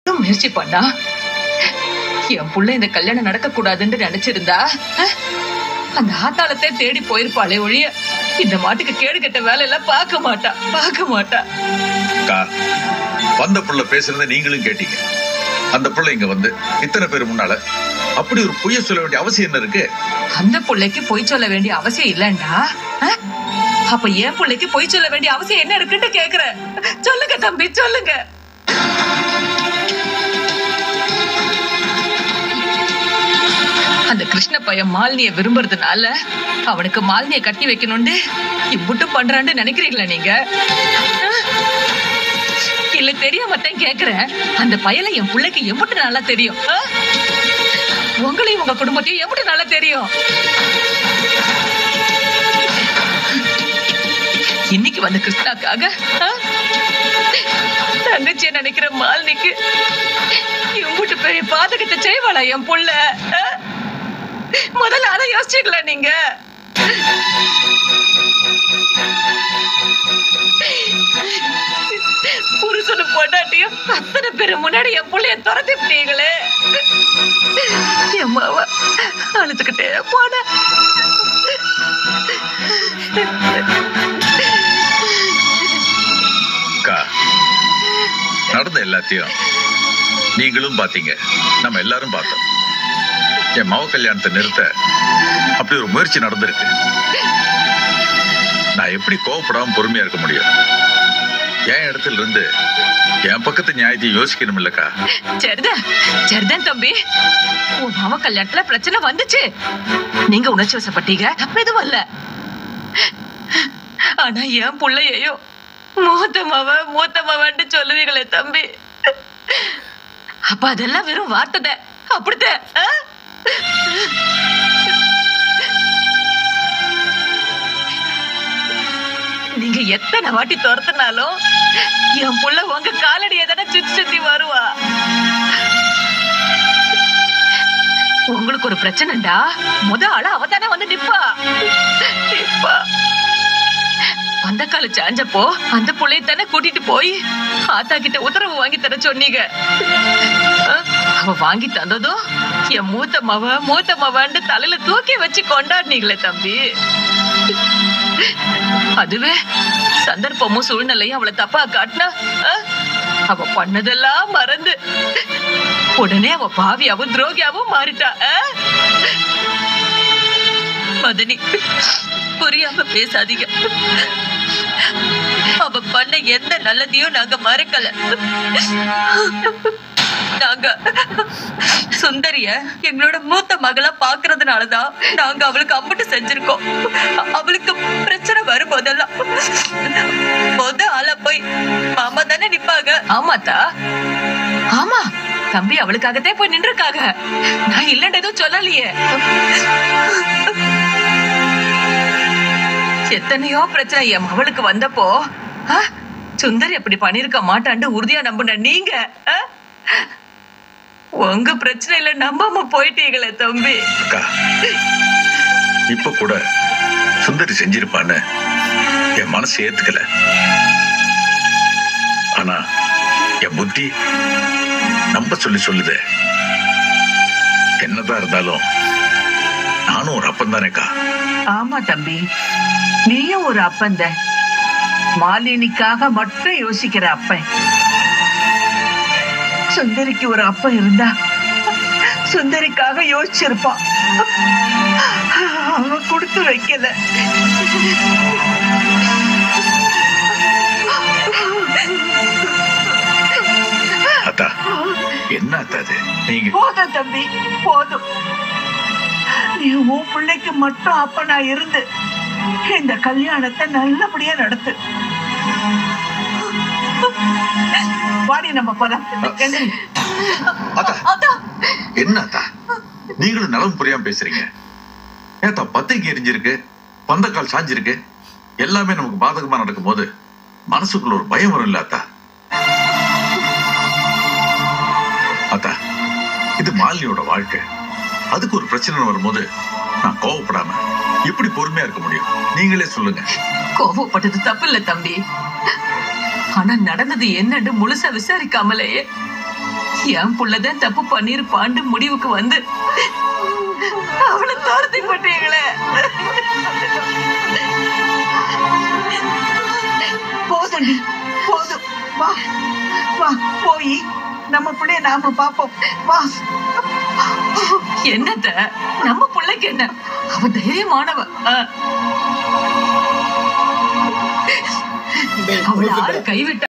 எவ்வளவு முயற்சி பண்ணா என் புள்ள இந்த கல்யாணம் நடக்க கூடாதுன்னு நினைச்சிருந்தா அஹ், அந்த ஆத்தாளத்தை தேடி போயிருப்பாளே ஒழிய இந்த மாட்டுக்கு கேடு கெட்ட வேலையெல்லாம் பார்க்க மாட்டா பார்க்க மாட்டா அக்கா வந்த புள்ள பேசுறத நீங்களும் கேட்டீங்க அந்த புள்ள இங்க வந்து இத்தனை பேர் முன்னால அப்படி ஒரு பொய்ய சொல்ல வேண்டிய அவசியம் என்ன இருக்கு அந்த புள்ளைக்கு பொய் சொல்ல வேண்டிய அவசியம் இல்லண்டா அஹ்? அப்ப என் புள்ளைக்கு பொய் சொல்ல வேண்டிய அவசியம் என்ன இருக்குன்னு கேக்குறேன் சொல்லுங்க தம்பி சொல்லுங்க அந்த கிருஷ்ண பையன் மாலினிய விரும்புறதுனால அவனுக்கு மாலினிய கட்டி வைக்கணும்னு இம்புட்டு பண்றான்னு நினைக்கிறீங்களா நீங்க அஹ்? இல்ல தெரியாம தான் கேக்குறேன் அந்த பயலை என் பிள்ளைக்கு எம்புட்டு நல்லா தெரியும் அஹ்? உங்களையும் உங்க குடும்பத்தையும் எம்புட்டு நல்லா தெரியும் இன்னைக்கு வந்த கிருஷ்ணாக்காக ஆ? தங்கச்சிய நினைக்கிற மாலினிக்கு இம்புட்டு பெரிய பாதகத்தை செய்வாளா என் புள்ள ஆ? முதல்ல அதை யோசிச்சுக்கல நீங்க புருஷனு பொண்டாட்டியும் அத்தனை பேரு முன்னாடி என் புள்ளைய துரத்திட்டீங்களே என் மாவ அழுத்துக்கிட்டே போன அக்கா நடந்த எல்லாத்தையும் நீங்களும் பாத்தீங்க நம்ம எல்லாரும் பார்த்தோம் என் மவ கல்யாணத்தை நிறுத்த அப்படி ஒரு முயற்சி நடந்திருக்கு நான் எப்படி கோவப்படாம பொறுமையா இருக்க முடியும் என் இடத்துல இருந்து என் பக்கத்து நியாயத்தையும் யோசிக்கணும் இல்லக்கா சரிதான் சரிதான் தம்பி உன் மாமா கல்யாணத்துல பிரச்சனை வந்துச்சு நீங்க உணர்ச்சி வசப்பட்டீங்க தப்பு எதுவும் இல்ல ஆனா என் புள்ளையையும் மூத்த மவ மூத்த மவன்னு சொல்லுவீங்களே தம்பி அப்ப அதெல்லாம் வெறும் வார்த்தை அப்படித்தான் ஆ? நீங்க எத்தனை வாட்டி துரத்துனாலும் என் புள்ள உங்க காலடியை தானே சுத்தி சுத்தி வருவா உங்களுக்கு ஒரு பிரச்சனைடா முத ஆள அவ தானே வந்து நிப்பா நிப்பா அந்த கால சாஞ்சப்போ அந்த புள்ளைய தானே கூட்டிட்டு போய் ஆத்தா கிட்ட உத்தரவு வாங்கி தர சொன்னீங்க அஹ், அவ வாங்கி தந்ததும் என் மூத்த மவ மூத்த மவன்னு தலையில தூக்கி வச்சு கொண்டாடினீங்களே தம்பி அதுவே சந்தர்ப்பமும் சூழ்நிலையும் அவளை தப்பா காட்டினா அஹ், அவ பண்ணதெல்லாம் மறந்து உடனே அவ பாவியாவும் துரோகியாவும் மாறிட்டா அஹ்? மதனி புரியாம பேசாதீங்க அவ பண்ண எந்த நல்லதையும் நாங்க மறக்கல நாங்க சுந்தரிய எங்களோட மூத்த மகளா பாக்குறதுனாலதான் நாங்க அவளுக்கு அம்புட்டு செஞ்சிருக்கோம் அவளுக்கு பிரச்சனை வரும்போதெல்லாம் முத ஆளா போய் மாமா தானே நிப்பாங்க ஆமாத்தா ஆமா தம்பி அவளுக்காகத்தே போய் நின்றுருக்காங்க நான் இல்லன்னு எதுவும் சொல்லலையே எத்தனையோ பிரச்சனை என் மவளுக்கு வந்தப்போ ஆ, சுந்தரி அப்படி பண்ணிருக்க மாட்டான்னு உறுதியா நம்பின நீங்க ஆ? உங்க பிரச்சனையில நம்பாம போயிட்டீங்களே தம்பி அக்கா இப்ப கூட சுந்தரி செஞ்சிருப்பான்னு என் மனசு ஏத்துக்கல ஆனா என் புத்தி நம்ப சொல்லி சொல்லுதே என்னதான் இருந்தாலும் நானும் ஒரு அப்பன் தானேக்கா ஆமா தம்பி நீயும் ஒரு அப்பந்த மாலினிக்காக மட்டும் யோசிக்கிற அப்பன் சுந்தரிக்கு ஒரு அப்பன் இருந்தா சுந்தரிக்காக யோசிச்சிருப்பான் அவன் கொடுத்து வைக்கல அத்தா என்ன அத்தா அது நீங்க போதும் தம்பி போதும் நீ உன் பிள்ளைக்கு மட்டும் அப்பனா இருந்து இந்த கல்யாணத்தை நல்லபடியா நடத்து வாடி நம்ம போலாம் எந்திரி. அத்தா என்ன அத்தா நீங்களும் நலம் புரியாம பேசுறீங்க ஏத்தா பத்திரிக்கை எரிஞ்சிருக்கு பந்தக்கால் சாஞ்சிருக்கு எல்லாமே நமக்கு பாதகமா நடக்கும் போது மனசுக்குள்ள ஒரு பயம் வரும் இல்ல அத்தா அத்தா இது மாலினியோட வாழ்க்கை அதுக்கு ஒரு பிரச்சனை வரும்போது நான் கோவப்படாம எப்படி பொறுமையா இருக்க முடியும் நீங்களே சொல்லுங்க கோபப்பட்டது தப்பு இல்ல தம்பி ஆனா நடந்தது என்னன்னு முழுசா விசாரிக்காமலேயே என் புள்ளதான் தப்பு பண்ணிருப்பான்னு முடிவுக்கு வந்து அவளை துரத்தி போட்டீங்களே போதும்டி போதும் வா வா போய் நம்ம பிள்ளைய நாம பாப்போம் வா என்னத்த நம்ம பிள்ளைக்கு என்ன அவ தைரியமானவ ஆ. அவள ஆள் கைவிட்ட